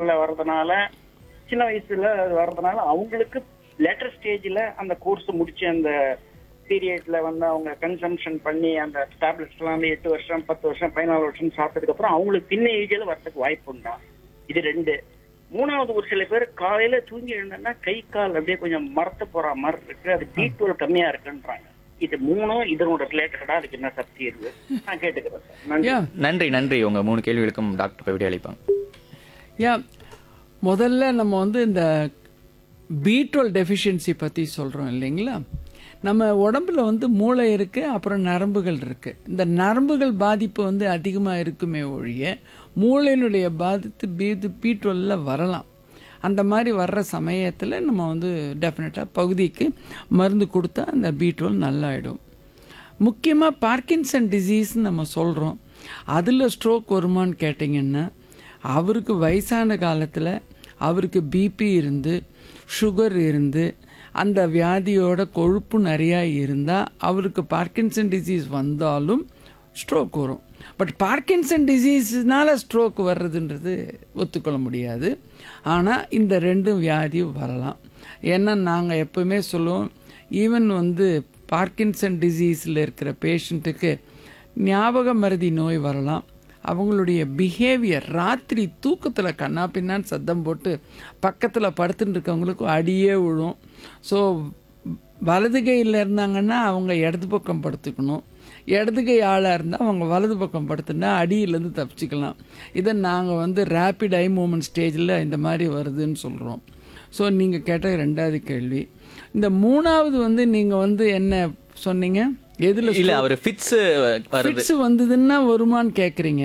டைம்ல வர்றதுனால சின்ன வயசுல அது வர்றதுனால அவங்களுக்கு லேட்டர் ஸ்டேஜ்ல அந்த கோர்ஸ் முடிச்சு அந்த பீரியட்ல வந்து அவங்க கன்சம்ஷன் பண்ணி அந்த டேப்லெட்ஸ் எல்லாம் வந்து எட்டு வருஷம் பத்து வருஷம் பதினாலு வருஷம் சாப்பிட்டதுக்கு அப்புறம் அவங்களுக்கு பின்ன ஏஜ்ல வரதுக்கு வாய்ப்பு உண்டா இது ரெண்டு மூணாவது ஒரு சில பேர் காலையில தூங்கி எழுந்தா கை கால் அப்படியே கொஞ்சம் மரத்து போற மாதிரி இருக்கு அது பி டுவெல் கம்மியா இருக்குன்றாங்க இது மூணும் இதனோட ரிலேட்டடா அதுக்கு என்ன சக்தி இருக்கு நான் கேட்டுக்கிறேன் சார் நன்றி யா நன்றி நன்றி உங்க மூணு கேள்விகளுக்கும் டாக்டர் விடை அளிப்பாங்க யா முதல்ல நம்ம வந்து இந்த பீட்ரோல் டெஃபிஷியன்சி பற்றி சொல்கிறோம் இல்லைங்களா நம்ம உடம்புல வந்து மூளை இருக்குது அப்புறம் நரம்புகள் இருக்குது இந்த நரம்புகள் பாதிப்பு வந்து அதிகமாக இருக்குமே ஒழிய மூளையினுடைய பாதித்து பீது பீட்ரோலில் வரலாம் அந்த மாதிரி வர்ற சமயத்தில் நம்ம வந்து டெஃபினட்டாக பகுதிக்கு மருந்து கொடுத்தா அந்த பீட்ரோல் நல்லாயிடும் முக்கியமாக பார்க்கின்சன் டிசீஸ்னு நம்ம சொல்கிறோம் அதில் ஸ்ட்ரோக் வருமான்னு கேட்டிங்கன்னா அவருக்கு வயசான காலத்தில் அவருக்கு பிபி இருந்து சுகர் இருந்து அந்த வியாதியோட கொழுப்பு நிறையா இருந்தால் அவருக்கு பார்க்கின்சன் டிசீஸ் வந்தாலும் ஸ்ட்ரோக் வரும் பட் பார்க்கின்சன் டிசீஸ்னால ஸ்ட்ரோக் வர்றதுன்றது ஒத்துக்கொள்ள முடியாது ஆனால் இந்த ரெண்டும் வியாதியும் வரலாம் ஏன்னா நாங்கள் எப்பவுமே சொல்லுவோம் ஈவன் வந்து பார்க்கின்சன் டிசீஸில் இருக்கிற பேஷண்ட்டுக்கு ஞாபக மறதி நோய் வரலாம் அவங்களுடைய பிஹேவியர் ராத்திரி தூக்கத்தில் கண்ணா பின்னான்னு சத்தம் போட்டு பக்கத்தில் படுத்துட்டு இருக்கவங்களுக்கு அடியே விழும் ஸோ வலது கையில் இருந்தாங்கன்னா அவங்க இடது பக்கம் படுத்துக்கணும் இடது கை ஆளாக இருந்தால் அவங்க வலது பக்கம் படுத்துனா அடியிலேருந்து தப்பிச்சுக்கலாம் இதை நாங்கள் வந்து ரேப்பிட் ஐ மூமெண்ட் ஸ்டேஜில் இந்த மாதிரி வருதுன்னு சொல்கிறோம் ஸோ நீங்கள் கேட்ட ரெண்டாவது கேள்வி இந்த மூணாவது வந்து நீங்கள் வந்து என்ன சொன்னீங்க எதில் இல்ல அவர் ஃபிட்ஸ் வருது ஃபிட்ஸ் வந்ததுன்னா வருமான்னு கேட்குறீங்க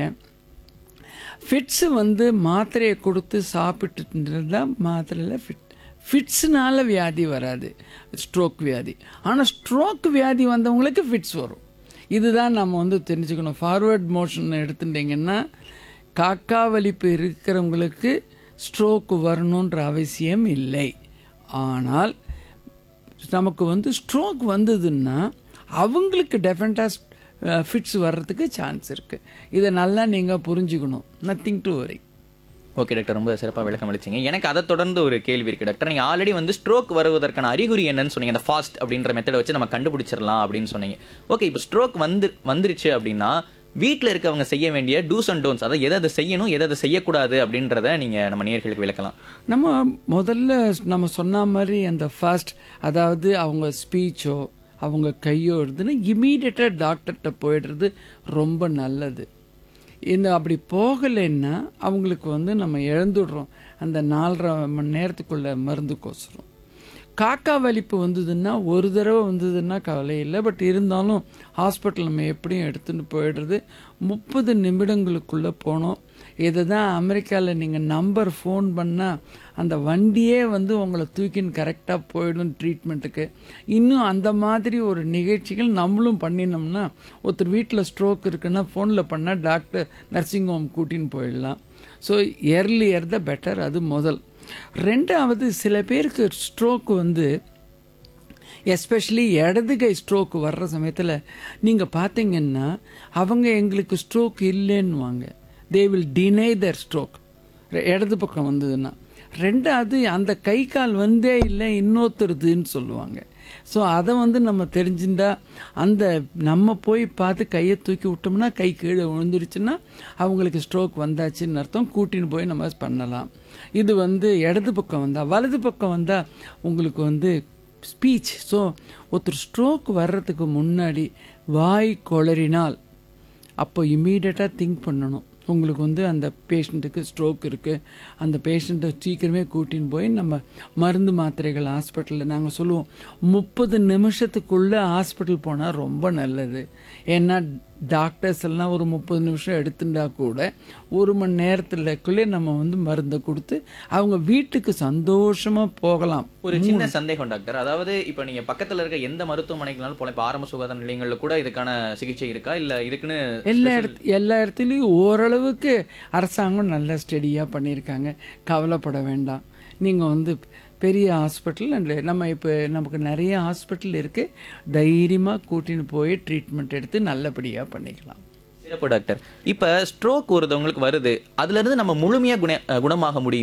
ஃபிட்ஸ் வந்து மாத்திரையை கொடுத்து சாப்பிட்டுட்டு மாத்திரையில் ஃபிட் ஃபிட்ஸ்னால வியாதி வராது ஸ்ட்ரோக் வியாதி ஆனால் ஸ்ட்ரோக் வியாதி வந்தவங்களுக்கு ஃபிட்ஸ் வரும் இதுதான் நம்ம வந்து தெரிஞ்சுக்கணும் ஃபார்வர்ட் மோஷன் எடுத்துட்டிங்கன்னா காக்கா வலிப்பு இருக்கிறவங்களுக்கு ஸ்ட்ரோக் வரணுன்ற அவசியம் இல்லை ஆனால் நமக்கு வந்து ஸ்ட்ரோக் வந்ததுன்னா அவங்களுக்கு டெஃபினட்டாக ஃபிட்ஸ் வர்றதுக்கு சான்ஸ் இருக்குது இதை நல்லா நீங்கள் புரிஞ்சுக்கணும் nothing to worry okay doctor ரொம்ப சிறப்பாக விளக்கம் அளிச்சிங்க எனக்கு அதை தொடர்ந்து ஒரு கேள்வி இருக்கு டாக்டர் நீங்க ஆல்ரெடி வந்து ஸ்ட்ரோக் வருவதற்கான அறிகுறி என்னன்னு சொன்னீங்க அந்த ஃபாஸ்ட் அப்படின்ற மெத்தடை வச்சு நம்ம கண்டுபிடிச்சிடலாம் அப்படின்னு சொன்னீங்க ஓகே இப்போ ஸ்ட்ரோக் வந்து வந்துருச்சு அப்படின்னா வீட்டில் இருக்கவங்க செய்ய வேண்டிய டூஸ் அண்ட் டோன்ஸ் அதாவது எதை அதை செய்யணும் எதை அதை செய்யக்கூடாது அப்படின்றத நீங்க நம்ம நேர்களுக்கு விளக்கலாம் நம்ம முதல்ல நம்ம சொன்ன மாதிரி அந்த ஃபர்ஸ்ட் அதாவது அவங்க ஸ்பீச்சோ அவங்க கையோ இருந்துன்னா இமீடியட்டாக டாக்டர்கிட்ட போயிடுறது ரொம்ப நல்லது இந்த அப்படி போகலைன்னா அவங்களுக்கு வந்து நம்ம இழந்துடுறோம் அந்த நாலரை மணி நேரத்துக்குள்ள மருந்துக்கோசரம் காக்கா வலிப்பு வந்ததுன்னா ஒரு தடவை வந்ததுன்னா கவலை இல்லை பட் இருந்தாலும் ஹாஸ்பிட்டல் நம்ம எப்படியும் எடுத்துன்னு போயிடுறது முப்பது நிமிடங்களுக்குள்ளே போனோம் இதை தான் அமெரிக்காவில் நீங்கள் நம்பர் ஃபோன் பண்ணால் அந்த வண்டியே வந்து உங்களை தூக்கின்னு கரெக்டாக போயிடும் ட்ரீட்மெண்ட்டுக்கு இன்னும் அந்த மாதிரி ஒரு நிகழ்ச்சிகள் நம்மளும் பண்ணினோம்னா ஒருத்தர் வீட்டில் ஸ்ட்ரோக் இருக்குன்னா ஃபோனில் பண்ணால் டாக்டர் நர்சிங் ஹோம் கூட்டின்னு போயிடலாம் ஸோ எர்லியர் த பெட்டர் அது முதல் ரெண்டாவது சில பேருக்கு ஸ்ட்ரோக் வந்து எஸ்பெஷலி இடது கை ஸ்ட்ரோக் வர்ற சமயத்தில் நீங்கள் பார்த்தீங்கன்னா அவங்க எங்களுக்கு ஸ்ட்ரோக் இல்லைன்னுவாங்க they will deny their stroke இடது பக்கம் வந்ததுன்னா ரெண்டாவது அந்த கை கால் வந்தே இல்லை இன்னொருத்தருதுன்னு சொல்லுவாங்க ஸோ அதை வந்து நம்ம தெரிஞ்சுட்டா அந்த நம்ம போய் பார்த்து கையை தூக்கி விட்டோம்னா கை கீழே விழுந்துருச்சுன்னா அவங்களுக்கு ஸ்ட்ரோக் வந்தாச்சுன்னு அர்த்தம் கூட்டின்னு போய் நம்ம பண்ணலாம் இது வந்து இடது பக்கம் வந்தால் வலது பக்கம் வந்தால் உங்களுக்கு வந்து ஸ்பீச் ஸோ ஒருத்தர் ஸ்ட்ரோக் வர்றதுக்கு முன்னாடி வாய் கொளறினால் அப்போ இம்மீடியட்டாக திங்க் பண்ணணும் உங்களுக்கு வந்து அந்த பேஷண்ட்டுக்கு ஸ்ட்ரோக் இருக்குது அந்த பேஷண்ட்டை சீக்கிரமே கூட்டின்னு போய் நம்ம மருந்து மாத்திரைகள் ஹாஸ்பிட்டலில் நாங்கள் சொல்லுவோம் முப்பது நிமிஷத்துக்குள்ளே ஹாஸ்பிட்டல் போனால் ரொம்ப நல்லது ஏன்னா டாக்டர்ஸ் எல்லாம் ஒரு முப்பது நிமிஷம் எடுத்துட்டா கூட ஒரு மணி நேரத்துலக்குள்ளே நம்ம வந்து மருந்தை கொடுத்து அவங்க வீட்டுக்கு சந்தோஷமாக போகலாம் ஒரு சின்ன சந்தேகம் டாக்டர் அதாவது இப்போ நீங்க பக்கத்துல இருக்க எந்த மருத்துவமனைக்குனாலும் போல இப்போ ஆரம்ப சுகாதார நிலையங்கள்ல கூட இதுக்கான சிகிச்சை இருக்கா இல்ல இதுக்குன்னு எல்லா இடத்து எல்லா இடத்துலையும் ஓரளவுக்கு அரசாங்கம் நல்லா ஸ்டெடியாக பண்ணியிருக்காங்க கவலைப்பட வேண்டாம் நீங்கள் வந்து பெரிய ஹாஸ்பிட்டல் அண்ட் நம்ம இப்போ நமக்கு நிறைய ஹாஸ்பிட்டல் இருக்குது தைரியமாக கூட்டின்னு போய் ட்ரீட்மெண்ட் எடுத்து நல்லபடியாக பண்ணிக்கலாம் சிறப்பு டாக்டர் இப்ப ஸ்ட்ரோக் ஒருத்தவங்களுக்கு வருது அதுல இருந்து நம்ம முழுமையா குண குணமாக முடியும்